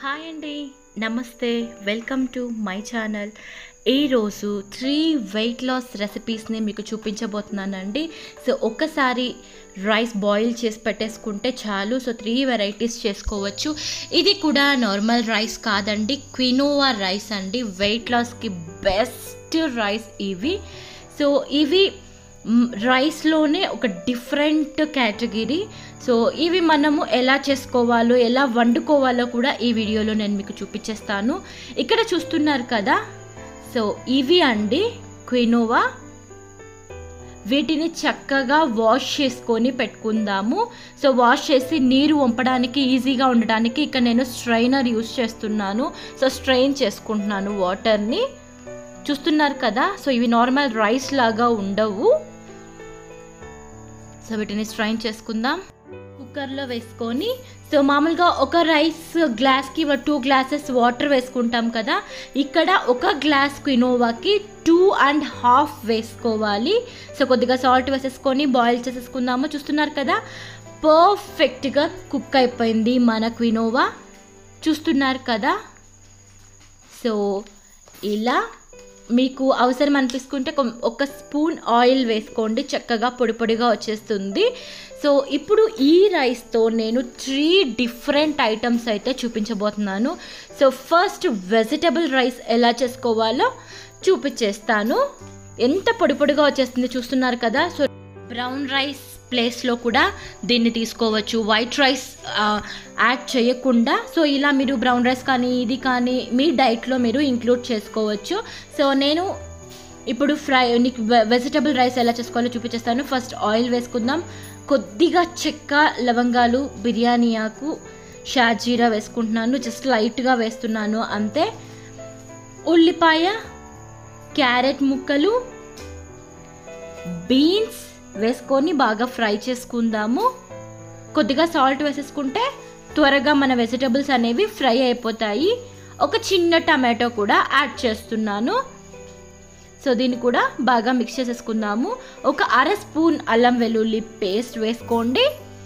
hi అండి నమస్తే welcome to my channel ఈరోజు త్రీ వెయిట్ లాస్ రెసిపీస్ని మీకు చూపించబోతున్నానండి సో ఒక్కసారి రైస్ బాయిల్ చేసి పెట్టేసుకుంటే చాలు సో త్రీ వెరైటీస్ చేసుకోవచ్చు ఇది కూడా నార్మల్ రైస్ కాదండి క్వినోవా రైస్ అండి వెయిట్ లాస్కి బెస్ట్ రైస్ ఇవి సో ఇవి మ్, రైస్లోనే ఒక డిఫరెంట్ కేటగిరీ సో ఇవి మనము ఎలా చేసుకోవాలో ఎలా వండుకోవాలో కూడా ఈ వీడియోలో నేను మీకు చూపించేస్తాను ఇక్కడ చూస్తున్నారు కదా సో ఇవి అండి క్వినోవా వీటిని చక్కగా వాష్ చేసుకొని పెట్టుకుందాము సో వాష్ చేసి నీరు వంపడానికి ఈజీగా ఉండడానికి ఇక్కడ నేను స్ట్రైనర్ యూస్ చేస్తున్నాను సో స్ట్రెయిన్ చేసుకుంటున్నాను వాటర్ని చూస్తున్నారు కదా సో ఇవి నార్మల్ రైస్ లాగా ఉండవు సో వీటిని స్ట్రైన్ చేసుకుందాం కుక్కర్లో వేసుకొని సో మామూలుగా ఒక రైస్ గ్లాస్కి టూ గ్లాసెస్ వాటర్ వేసుకుంటాం కదా ఇక్కడ ఒక గ్లాస్ క్వినోవాకి టూ అండ్ హాఫ్ వేసుకోవాలి సో కొద్దిగా సాల్ట్ వేసేసుకొని బాయిల్ చేసేసుకుందాము చూస్తున్నారు కదా పర్ఫెక్ట్గా కుక్ అయిపోయింది మన క్వినోవా చూస్తున్నారు కదా సో ఇలా మీకు అవసరం అనిపిస్తుంటే కొం- ఒక స్పూన్ ఆయిల్ వేసుకోండి చక్కగా పొడి పొడిగా వచ్చేస్తుంది సో ఇప్పుడు ఈ రైస్తో నేను త్రీ డిఫరెంట్ ఐటమ్స్ అయితే చూపించబోతున్నాను సో ఫస్ట్ వెజిటబుల్ రైస్ ఎలా చేసుకోవాలో చూపించేస్తాను ఎంత పొడి పొడిగా వచ్చేస్తుంది చూస్తున్నారు కదా సో బ్రౌన్ రైస్ ప్లేస్లో కూడా దీన్ని తీసుకోవచ్చు వైట్ రైస్ ఆ, యాడ్ చేయకుండా సో ఇలా మీరు బ్రౌన్ రైస్ కానీ ఇది కానీ మీ డైట్లో మీరు ఇంక్లూడ్ చేసుకోవచ్చు సో నేను ఇప్పుడు ఫ్రై నీకు వెజిటబుల్ రైస్ ఎలా చేసుకోవాలో చూపించేస్తాను ఫస్ట్ ఆయిల్ వేసుకుందాం కొద్దిగా చెక్క లవంగాలు బిర్యానీ ఆకు షాజీరా వేసుకుంటున్నాను జస్ట్ లైట్గా వేస్తున్నాను అంతే ఉల్లిపాయ క్యారెట్ ముక్కలు బీన్స్ వేసుకొని బాగా ఫ్రై చేసుకుందాము కొద్దిగా సాల్ట్ వేసేసుకుంటే త్వరగా మన వెజిటబుల్స్ అనేవి ఫ్రై అయిపోతాయి ఒక చిన్న టమాటో కూడా యాడ్ చేస్తున్నాను సో దీన్ని కూడా బాగా మిక్స్ చేసేసుకుందాము ఒక అర స్పూన్ అల్లం వెల్లుల్లి పేస్ట్ వేసుకోండి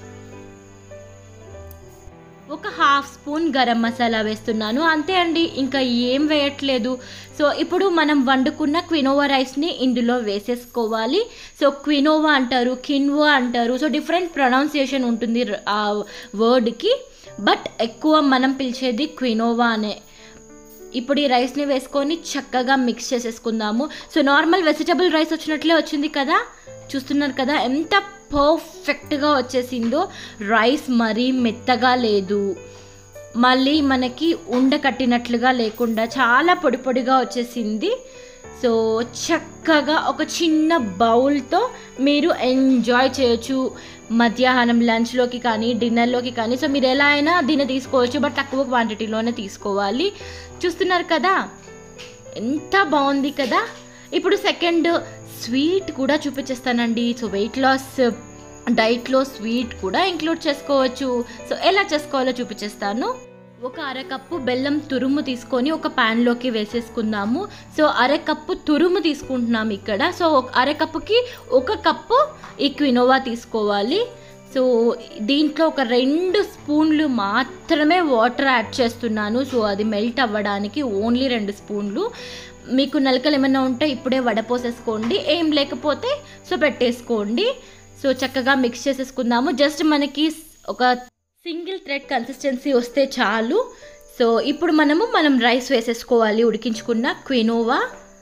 ఒక హాఫ్ స్పూన్ గరం మసాలా వేస్తున్నాను అంతే అండి ఇంకా ఏం వేయట్లేదు సో ఇప్పుడు మనం వండుకున్న క్వినోవా రైస్ని ఇందులో వేసేసుకోవాలి సో క్వినోవా అంటారు కిన్వా అంటారు సో డిఫరెంట్ ప్రొనౌన్సియేషన్ ఉంటుంది ర- ఆ వర్డ్కి బట్ ఎక్కువ మనం పిలిచేది క్వినోవా అనే ఇప్పుడు ఈ రైస్ని వేసుకొని చక్కగా మిక్స్ చేసేసుకుందాము సో నార్మల్ వెజిటబుల్ రైస్ వచ్చినట్లే వచ్చింది కదా చూస్తున్నారు కదా ఎంత పర్ఫెక్ట్గా వచ్చేసిందో రైస్ మరీ మెత్తగా లేదు మళ్ళీ మనకి ఉండ కట్టినట్లుగా లేకుండా చాలా పొడి పొడిగా వచ్చేసింది సో చక్కగా ఒక చిన్న బౌల్తో మీరు ఎంజాయ్ చేయొచ్చు మధ్యాహ్నం లంచ్లోకి కానీ డిన్నర్లోకి కానీ సో మీరు ఎలా అయినా దీన్ని తీసుకోవచ్చు బట్ తక్కువ క్వాంటిటీలోనే తీసుకోవాలి చూస్తున్నారు కదా ఎంత బాగుంది కదా ఇప్పుడు సెకండ్ స్వీట్ కూడా చూపించేస్తానండి సో వెయిట్ లాస్ డైట్లో స్వీట్ కూడా ఇంక్లూడ్ చేసుకోవచ్చు సో ఎలా చేసుకోవాలో చూపించేస్తాను ఒక అరకప్పు బెల్లం తురుము తీసుకొని ఒక ప్యాన్లోకి వేసేసుకుందాము సో అరకప్పు తురుము తీసుకుంటున్నాము ఇక్కడ సో ఒక అరకప్పుకి ఒక కప్పు ఈ క్వినోవా తీసుకోవాలి సో దీంట్లో ఒక రెండు స్పూన్లు మాత్రమే వాటర్ యాడ్ చేస్తున్నాను సో అది మెల్ట్ అవ్వడానికి ఓన్లీ రెండు స్పూన్లు మీకు నలకలు ఏమైనా ఉంటే ఇప్పుడే వడపోసేసుకోండి ఏం లేకపోతే సో పెట్టేసుకోండి సో చక్కగా మిక్స్ చేసేసుకుందాము జస్ట్ మనకి ఒక సింగిల్ థ్రెడ్ కన్సిస్టెన్సీ వస్తే చాలు సో ఇప్పుడు మనము మనం రైస్ వేసేసుకోవాలి ఉడికించుకున్న క్వినోవా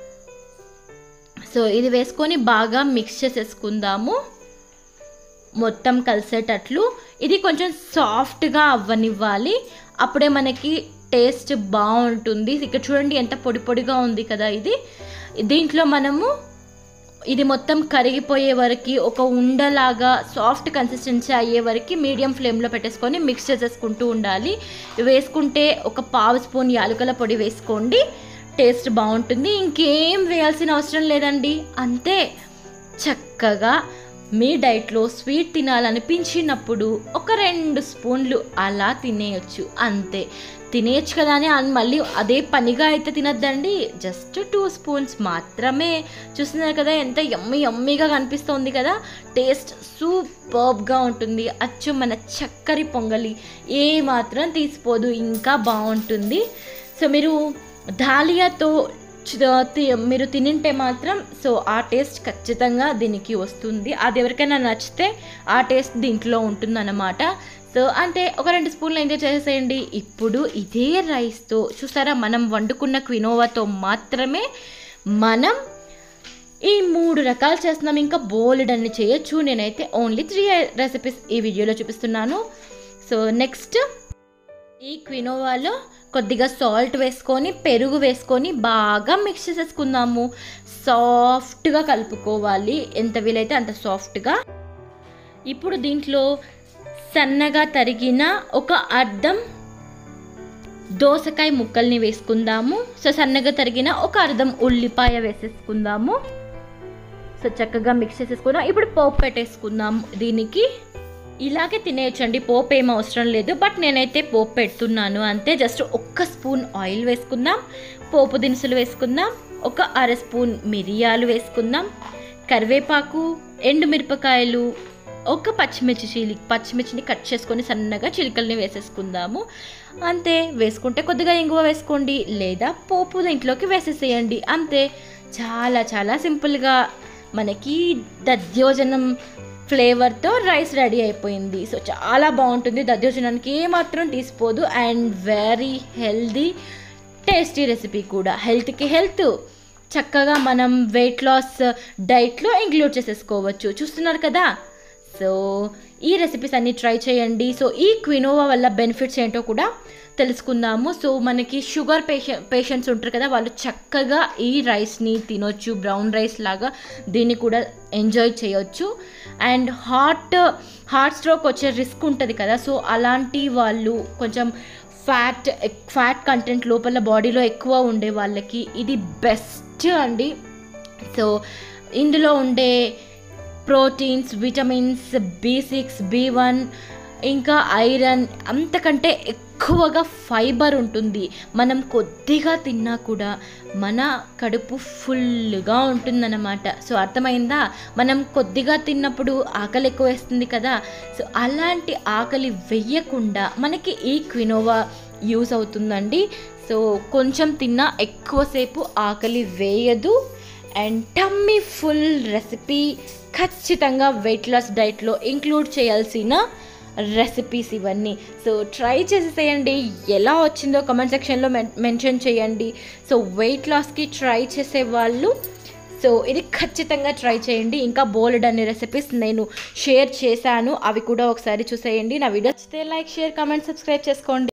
సో ఇది వేసుకొని బాగా మిక్స్ చేసేసుకుందాము మొత్తం కలిసేటట్లు ఇది కొంచెం సాఫ్ట్గా అవ్వనివ్వాలి అప్పుడే మనకి టేస్ట్ బాగుంటుంది ఇక్కడ చూడండి ఎంత పొడి పొడిగా ఉంది కదా ఇది దీంట్లో మనము ఇది మొత్తం కరిగిపోయే వరకు ఒక ఉండలాగా సాఫ్ట్ కన్సిస్టెన్సీ అయ్యే వరకు మీడియం ఫ్లేమ్లో పెట్టేసుకొని మిక్స్ చేసేసుకుంటూ ఉండాలి వేసుకుంటే ఒక పావు స్పూన్ యాలకుల పొడి వేసుకోండి టేస్ట్ బాగుంటుంది ఇంకేం వేయాల్సిన అవసరం లేదండి అంతే చక్కగా మీ డైట్లో స్వీట్ తినాలనిపించినప్పుడు ఒక రెండు స్పూన్లు అలా తినేయొచ్చు అంతే తినేయచ్చు కదా అని అన్- మళ్ళీ అదే పనిగా అయితే తినద్దండి జస్ట్ టూ స్పూన్స్ మాత్రమే చూస్తున్నారు కదా ఎంత యమ్మీ యమ్మీగా కనిపిస్తుంది కదా టేస్ట్ సూపర్బ్గా ఉంటుంది అచ్చు మన చక్కరి పొంగలి ఏ మాత్రం తీసిపోదు ఇంకా బాగుంటుంది సో మీరు ధాలియాతో చ- తి- మీరు తినింటే మాత్రం సో ఆ టేస్ట్ ఖచ్చితంగా దీనికి వస్తుంది అది ఎవరికైనా నచ్చితే ఆ టేస్ట్ దీంట్లో ఉంటుందన్నమాట సో అంతే ఒక రెండు స్పూన్లు ఎంజాయ్ చేసేయండి ఇప్పుడు ఇదే రైస్తో చూసారా మనం వండుకున్న క్వినోవాతో మాత్రమే మనం ఈ మూడు రకాలు చేస్తున్నాం ఇంకా బోల్డ్ అని చేయొచ్చు నేనైతే ఓన్లీ త్రీ రెసిపీస్ ఈ వీడియోలో చూపిస్తున్నాను సో నెక్స్ట్ ఈ క్వినోవాలో కొద్దిగా సాల్ట్ వేసుకొని పెరుగు వేసుకొని బాగా మిక్స్ చేసేసుకుందాము సాఫ్ట్గా కలుపుకోవాలి ఎంత వీలైతే అంత సాఫ్ట్గా ఇప్పుడు దీంట్లో సన్నగా తరిగిన ఒక అర్ధం దోసకాయ ముక్కల్ని వేసుకుందాము సో సన్నగా తరిగిన ఒక అర్ధం ఉల్లిపాయ వేసేసుకుందాము సో చక్కగా మిక్స్ చేసేసుకుందాం ఇప్పుడు పోపు పెట్టేసుకుందాం దీనికి ఇలాగే తినేయచ్చండి పోపు ఏం అవసరం లేదు బట్ నేనైతే పోపు పెడుతున్నాను అంతే జస్ట్ ఒక్క స్పూన్ ఆయిల్ వేసుకుందాం పోపు దినుసులు వేసుకుందాం ఒక అర స్పూన్ మిరియాలు వేసుకుందాం కరివేపాకు ఎండు మిరపకాయలు ఒక పచ్చిమిర్చి చీలి పచ్చిమిర్చిని కట్ చేసుకొని సన్నగా చిలికల్ని వేసేసుకుందాము అంతే వేసుకుంటే కొద్దిగా ఇంగువ వేసుకోండి లేదా పోపు దీంట్లోకి వేసేసేయండి అంతే చాలా చాలా సింపుల్గా మనకి దద్యోజనం ఫ్లేవర్తో రైస్ రెడీ అయిపోయింది సో చాలా బాగుంటుంది దద్యోజనానికి ఏమాత్రం తీసిపోదు and very healthy tasty recipe కూడా హెల్త్కి హెల్త్ చక్కగా మనం వెయిట్ లాస్ డైట్లో ఇంక్లూడ్ చేసేసుకోవచ్చు చూస్తున్నారు కదా సో ఈ రెసిపీస్ అన్ని ట్రై చేయండి సో ఈ క్వినోవా వల్ల బెనిఫిట్స్ ఏంటో కూడా తెలుసుకుందాము సో మనకి షుగర్ పేషె పేషెంట్స్ ఉంటారు కదా వాళ్ళు చక్కగా ఈ రైస్ని తినొచ్చు బ్రౌన్ రైస్ లాగా దీన్ని కూడా ఎంజాయ్ చేయొచ్చు అండ్ హార్ట్ హార్ట్ స్ట్రోక్ వచ్చే రిస్క్ ఉంటుంది కదా సో అలాంటి వాళ్ళు కొంచెం ఫ్యాట్ ఫ్యాట్ కంటెంట్ లోపల బాడీలో ఎక్కువ ఉండే వాళ్ళకి ఇది బెస్ట్ అండి సో ఇందులో ఉండే proteins vitamins B six B one ఇంకా ఐరన్ అంతకంటే ఎక్కువగా ఫైబర్ ఉంటుంది మనం కొద్దిగా తిన్నా కూడా మన కడుపు ఫుల్గా ఉంటుందన్నమాట సో అర్థమైందా మనం కొద్దిగా తిన్నప్పుడు ఆకలి ఎక్కువ వేస్తుంది కదా సో అలాంటి ఆకలి వెయ్యకుండా మనకి ఈ క్వినోవా యూస్ అవుతుందండి సో కొంచెం తిన్నా ఎక్కువసేపు ఆకలి వేయదు అండ్ టమ్మీ ఫుల్ రెసిపీ ఖచ్చితంగా వెయిట్ లాస్ డైట్లో ఇంక్లూడ్ చేయాల్సిన రెసిపీస్ ఇవన్నీ సో ట్రై చేసేసేయండి ఎలా వచ్చిందో కమెంట్ సెక్షన్లో మెన్ మెన్షన్ చేయండి సో వెయిట్ లాస్కి ట్రై చేసే వాళ్ళు సో ఇది ఖచ్చితంగా ట్రై చేయండి ఇంకా బోల్డ్ అనే రెసిపీస్ నేను షేర్ చేశాను అవి కూడా ఒకసారి చూసేయండి నా వీడియో నచ్చితే లైక్ షేర్ కామెంట్ సబ్స్క్రైబ్ చేసుకోండి